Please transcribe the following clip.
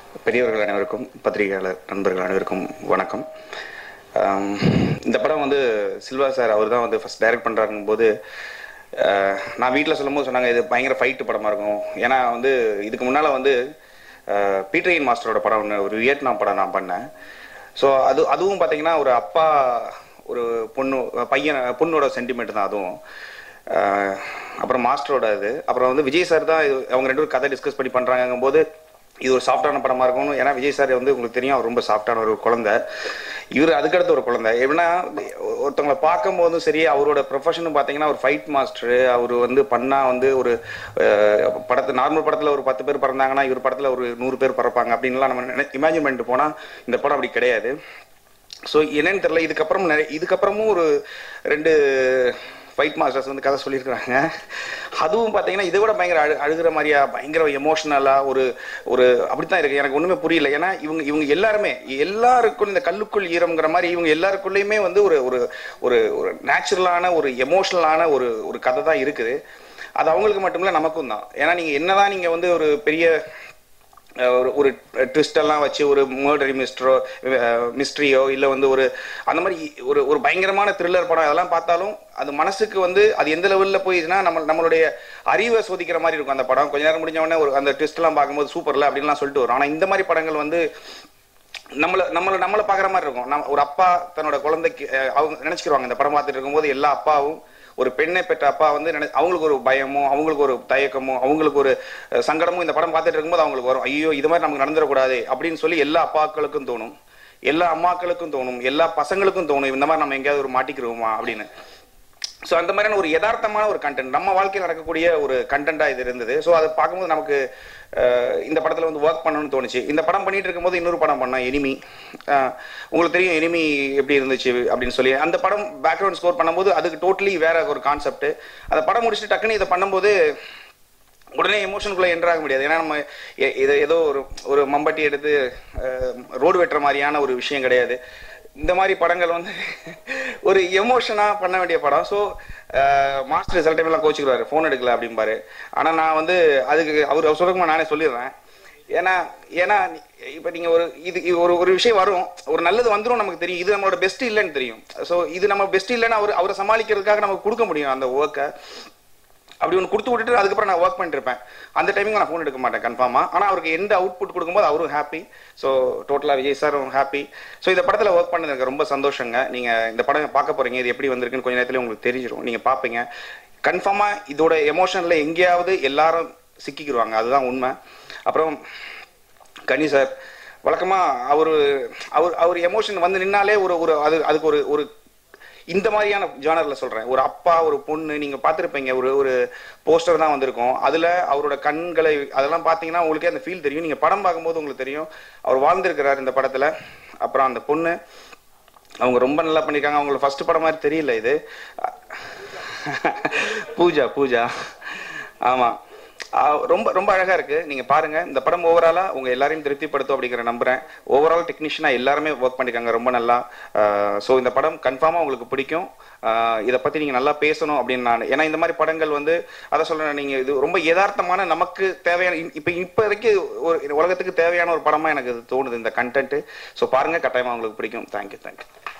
பெரியவர்கள் அனைவருக்கும் பத்திரிகையாளர் நண்பர்கள் அனைவருக்கும் வணக்கம் ஆம், இந்த படம் வந்து சில்வா சார் அவர் தான் வந்து ஃபர்ஸ்ட் டைரக்ட் பண்ணுறாருங்கும் போது அஹ், நான் வீட்டில் சொல்லும்போது சொன்னாங்க இது பயங்கர ஃபைட்டு படமாக இருக்கும் ஏன்னா வந்து இதுக்கு முன்னால் வந்து அஹ், பீட்டரின் மாஸ்டரோட படம் ஒன்று ஒரு வியட்நாம் படம் நான் பண்ணேன் ஸோ அது அதுவும் பார்த்தீங்கன்னா ஒரு அப்பா ஒரு பொண்ணு பையன் பொண்ணோட சென்டிமெண்ட் தான் அதுவும் அஹ், அப்புறம் மாஸ்டரோட இது அப்புறம் வந்து விஜய் சார் தான் இது- அவங்க ரெண்டு பேரும் கதை டிஸ்கஸ் பண்ணி பண்ணுறாங்கும் போது இது ஒரு சாஃப்டான படமா இருக்கணும் ஏன்னா விஜய் சார் வந்து உங்களுக்கு தெரியும் அவர் ரொம்ப சாஃப்டான ஒரு குழந்தை இவர் அதுக்கடுத்து ஒரு குழந்தை எப்படின்னா ஒருத்தவங்களை பார்க்கும்போதும் சரி அவரோட ப்ரொஃபஷனும் பார்த்தீங்கன்னா ஒரு ஃபைட் மாஸ்டர் அவர் வந்து பண்ணா வந்து ஒரு அஹ், படத்து நார்மல் படத்தில் ஒரு பத்து பேர் பிறந்தாங்கன்னா இவர் படத்தில் ஒரு நூறு பேர் பிறப்பாங்க அப்படின்லாம் நம்ம இமேஜின் பண்ணிட்டு போனால் இந்த படம் அப்படி கிடையாது ஸோ என்னன்னு தெரியல இதுக்கப்புறம் நிறைய இதுக்கப்புறமும் ஒரு ரெண்டு ஃபைட் மாஸ்டர்ஸ் வந்து கதை சொல்லியிருக்கிறாங்க அதுவும் பார்த்தீங்கன்னா இதை விட பயங்கர அழு அழுகிற மாதிரியா பயங்கர எமோஷ்னலாக ஒரு ஒரு அப்படித்தான் இருக்கு எனக்கு ஒன்றுமே புரியல ஏன்னா இவங்க இவங்க எல்லாருமே எல்லாருக்கும் இந்த கல்லுக்குள் ஈரம்ங்கிற மாதிரி இவங்க எல்லாருக்குள்ளேயுமே வந்து ஒரு ஒரு ஒரு ஒரு நேச்சுரலான ஒரு எமோஷ்னலான ஒரு ஒரு கதை தான் இருக்குது அது அவங்களுக்கு மட்டும் இல்லை நமக்கும் தான் ஏன்னா நீங்கள் என்னதான் நீங்கள் வந்து ஒரு பெரிய அஹ் ஒரு ஒரு ட்விஸ்ட் எல்லாம் வச்சு ஒரு மர்டரி மிஸ்டரோ மிஸ்ட்ரியோ இல்லை வந்து ஒரு அந்த மாதிரி ஒரு ஒரு பயங்கரமான த்ரில்லர் படம் அதெல்லாம் பார்த்தாலும் அது மனசுக்கு வந்து அது எந்த லெவலில் போயிடுச்சுன்னா நம்ம நம்மளுடைய அறிவை சோதிக்கிற மாதிரி இருக்கும் அந்த படம் கொஞ்ச நேரம் முடிஞ்ச உடனே ஒரு அந்த ட்விஸ்ட்லாம் பார்க்கும்போது சூப்பர்ல அப்படின்லாம் சொல்லிட்டு வரும் ஆனால் இந்த மாதிரி படங்கள் வந்து நம்மள நம்மள நம்மள பாக்குற மாதிரி இருக்கும் நம்ம ஒரு அப்பா தன்னோட குழந்தைக்கு அஹ், அவங்க நினைச்சுக்கிருவாங்க இந்த படம் பார்த்துட்டு இருக்கும்போது எல்லா அப்பாவும் ஒரு பெண்ணை பெற்ற அப்பா வந்து நினை அவங்களுக்கு ஒரு பயமும் அவங்களுக்கு ஒரு தயக்கமும் அவங்களுக்கு ஒரு அஹ், சங்கடமும் இந்த படம் பார்த்துட்டு இருக்கும்போது அவங்களுக்கு வரும் ஐயோ இது மாதிரி நமக்கு நடந்துடக்கூடாது அப்படின்னு சொல்லி எல்லா அப்பாக்களுக்கும் தோணும் எல்லா அம்மாக்களுக்கும் தோணும் எல்லா பசங்களுக்கும் தோணும் இந்த மாதிரி நம்ம எங்கேயாவது ஒரு மாட்டிக்கிறோமா அப்படின்னு ஸோ அந்த மாதிரியான ஒரு யதார்த்தமான ஒரு கண்டென்ட் நம்ம வாழ்க்கையில் நடக்கக்கூடிய ஒரு கண்டென்ட்டாக இது இருந்தது ஸோ அதை பார்க்கும்போது நமக்கு அஹ், இந்த படத்தில் வந்து ஒர்க் பண்ணணும்னு தோணுச்சு இந்த படம் பண்ணிட்டு இருக்கும்போது இன்னொரு படம் பண்ணோம் எனிமி அஹ், உங்களுக்கு தெரியும் எனிமி எப்படி இருந்துச்சு அப்படின்னு சொல்லி அந்த படம் பேக்ரவுண்ட் ஸ்கோர் பண்ணும்போது அதுக்கு டோட்டலி வேற ஒரு கான்செப்ட் அந்த படம் முடிச்சுட்டு டக்குன்னு இதை பண்ணும்போது உடனே எமோஷனுக்குள்ள என்டர் ஆக முடியாது ஏன்னா நம்ம எ- இது ஏதோ ஒரு ஒரு மம்பட்டி எடுத்து ரோடு வெட்டுற மாதிரியான ஒரு விஷயம் கிடையாது இந்த மாதிரி படங்கள் வந்து ஒரு எமோஷனாக பண்ண வேண்டிய படம் ஸோ மாஸ்டர் சில டைம்லாம் கோச்சிக்கிறாரு ஃபோன் எடுக்கல அப்படிம்பாரு ஆனால் நான் வந்து அதுக்கு அவர் அவர் சொல்லுமா நானே சொல்லிடுறேன் ஏன்னா ஏன்னா இப்போ நீங்கள் ஒரு இது இது ஒரு ஒரு விஷயம் வரும் ஒரு நல்லது வந்துடும் நமக்கு தெரியும் இது நம்மளோட பெஸ்ட் இல்லைன்னு தெரியும் ஸோ இது நம்ம பெஸ்ட் இல்லைன்னு அவர் அவரை சமாளிக்கிறதுக்காக நமக்கு கொடுக்க முடியும் அந்த ஒர்க்கை அப்படி ஒன்று கொடுத்து விட்டுட்டு அதுக்கப்புறம் நான் ஒர்க் பண்ணிட்டு இருப்பேன் அந்த டைமிங் நான் ஃபோன் எடுக்க மாட்டேன் கன்ஃபார்மாக ஆனால் அவருக்கு எந்த அவுட்புட் கொடுக்கும்போது அவரும் ஹாப்பி ஸோ டோட்டலாக விஜய் சாரும் ஹாப்பி ஸோ இந்த படத்தில் ஒர்க் பண்ணது எனக்கு ரொம்ப சந்தோஷங்க நீங்கள் இந்த படம் பார்க்க போகிறீங்க இது எப்படி வந்திருக்குன்னு கொஞ்ச நேரத்துல உங்களுக்கு தெரிஞ்சிடும் நீங்கள் பார்ப்பீங்க கன்ஃபார்மாக இதோட எமோஷனில் எங்கேயாவது எல்லாரும் சிக்கிக்கிடுவாங்க அதுதான் உண்மை அப்புறம் கனி சார் வழக்கமாக அவர் அவர் அவர் எமோஷன் வந்து நின்னாலே ஒரு ஒரு அது அதுக்கு ஒரு ஒரு இந்த மாதிரியான ஜானர்ல சொல்றேன் ஒரு அப்பா ஒரு பொண்ணு நீங்க பார்த்திருப்பீங்க ஒரு ஒரு போஸ்டர் தான் வந்திருக்கும் அதுல அவரோட கண்களை அதெல்லாம் பாத்தீங்கன்னா உங்களுக்கே அந்த ஃபீல் தெரியும் நீங்க படம் பார்க்கும்போது உங்களுக்கு தெரியும் அவர் வாழ்ந்திருக்கிறார் இந்த படத்துல அப்புறம் அந்த பொண்ணு அவங்க ரொம்ப நல்லா பண்ணிருக்காங்க அவங்களோட ஃபர்ஸ்ட் படம் மாதிரி தெரியல இது பூஜா பூஜா ஆமா ஆ, ரொம்ப ரொம்ப அழகா இருக்கு நீங்க பாருங்க இந்த படம் ஓவராலா உங்க எல்லாரையும் திருப்திப்படுத்தும் அப்படிங்கிற நம்புறேன் ஓவரால் டெக்னீஷியனா எல்லாருமே ஒர்க் பண்ணிருக்காங்க ரொம்ப நல்லா ஸோ இந்த படம் கன்ஃபார்மா உங்களுக்கு பிடிக்கும் இதை பத்தி நீங்க நல்லா பேசணும் அப்படின்னு நான் ஏன்னா இந்த மாதிரி படங்கள் வந்து அதை சொல்றேன் நீங்க இது ரொம்ப யதார்த்தமான நமக்கு தேவையான இ- இப்ப இப்போதைக்கு ஒரு உலகத்துக்கு தேவையான ஒரு படமா எனக்கு இது தோணுது இந்த கண்டென்ட் ஸோ பாருங்க கட்டாயமா உங்களுக்கு பிடிக்கும் தேங்க்யூ தேங்க்யூ